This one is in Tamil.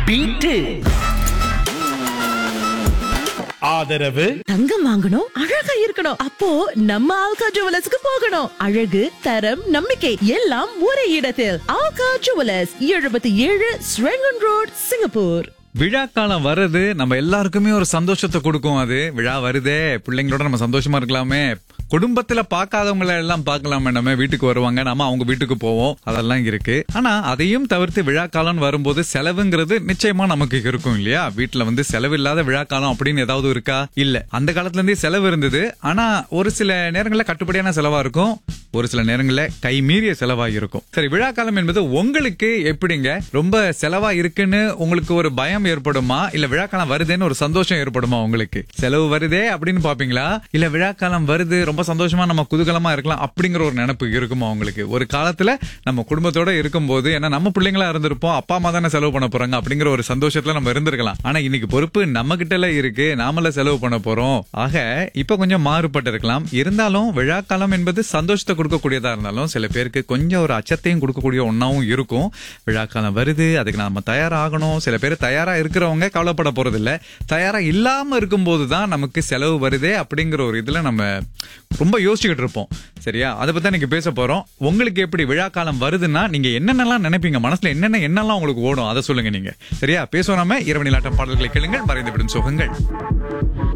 பீட்டு ஆதரவு தங்கம் வாங்கணும் அழகா இருக்கணும் அப்போ நம்ம ஆல்கா ஜுவலர்ஸ்க்கு போகணும் அழகு தரம் நம்பிக்கை எல்லாம் ஒரே இடத்தில் ஆல்கா ஜுவலர்ஸ் எழுபத்தி ஏழு ஸ்ரெங்கன் ரோட் சிங்கப்பூர் விழாக்காலம் வருது நம்ம எல்லாருக்குமே ஒரு சந்தோஷத்தை கொடுக்கும் அது விழா வருதே பிள்ளைங்களோட நம்ம சந்தோஷமா இருக்கலாமே குடும்பத்துல பார்க்காதவங்கள எல்லாம் பார்க்கலாமே நம்ம வீட்டுக்கு வருவாங்க நம்ம அவங்க வீட்டுக்கு போவோம் அதெல்லாம் இருக்கு ஆனா அதையும் தவிர்த்து விழாக்காலம் வரும்போது செலவுங்கிறது நிச்சயமா நமக்கு இருக்கும் இல்லையா வீட்டுல வந்து செலவு இல்லாத விழாக்காலம் அப்படின்னு ஏதாவது இருக்கா இல்ல அந்த காலத்துல இருந்தே செலவு இருந்தது ஆனா ஒரு சில நேரங்கள்ல கட்டுப்படியான செலவா இருக்கும் ஒரு சில நேரங்கள்ல கை மீறிய செலவா இருக்கும் சரி விழாக்காலம் என்பது உங்களுக்கு எப்படிங்க ரொம்ப செலவா இருக்குன்னு உங்களுக்கு ஒரு பயம் ஏற்படுமா இல்ல விழாக்காலம் வருதேன்னு ஒரு சந்தோஷம் ஏற்படுமா உங்களுக்கு செலவு வருதே அப்படின்னு பாப்பீங்களா இல்ல விழாக்காலம் வருது ரொம்ப சந்தோஷமா நம்ம குதூகலமா இருக்கலாம் அப்படிங்கிற ஒரு நினைப்பு இருக்குமா உங்களுக்கு ஒரு காலத்துல நம்ம குடும்பத்தோட இருக்கும்போது ஏன்னா நம்ம பிள்ளைங்களா இருந்திருப்போம் அப்பா அம்மா தானே செலவு பண்ண போறாங்க அப்படிங்கிற ஒரு சந்தோஷத்துல நம்ம இருந்திருக்கலாம் ஆனா இன்னைக்கு பொறுப்பு நம்ம கிட்ட இருக்கு நாமள செலவு பண்ண போறோம் ஆக இப்ப கொஞ்சம் மாறுபட்டு இருக்கலாம் இருந்தாலும் விழாக்காலம் என்பது சந்தோஷத்தை கொடுக்கக்கூடியதா இருந்தாலும் சில பேருக்கு கொஞ்சம் ஒரு அச்சத்தையும் கொடுக்கக்கூடிய ஒன்னாவும் இருக்கும் விழாக்காலம் வருது அதுக்கு நாம தயாராகணும் சில பேர் தயாரா இருக்கிறவங்க கவலைப்பட போறது இல்ல தயாரா இல்லாம இருக்கும்போது தான் நமக்கு செலவு வருதே அப்படிங்கிற ஒரு இதுல நம்ம ரொம்ப யோசிச்சுக்கிட்டு இருப்போம் சரியா அதை பத்தி இன்னைக்கு பேச போறோம் உங்களுக்கு எப்படி விழாக்காலம் வருதுன்னா நீங்க என்னென்னலாம் நினைப்பீங்க மனசுல என்னென்ன என்னெல்லாம் உங்களுக்கு ஓடும் அதை சொல்லுங்க நீங்க சரியா பேசுவோம் நாம இரவு நிலாட்டம் பாடல்களை கேளுங்கள் மறைந்து விடும் சுகங்கள்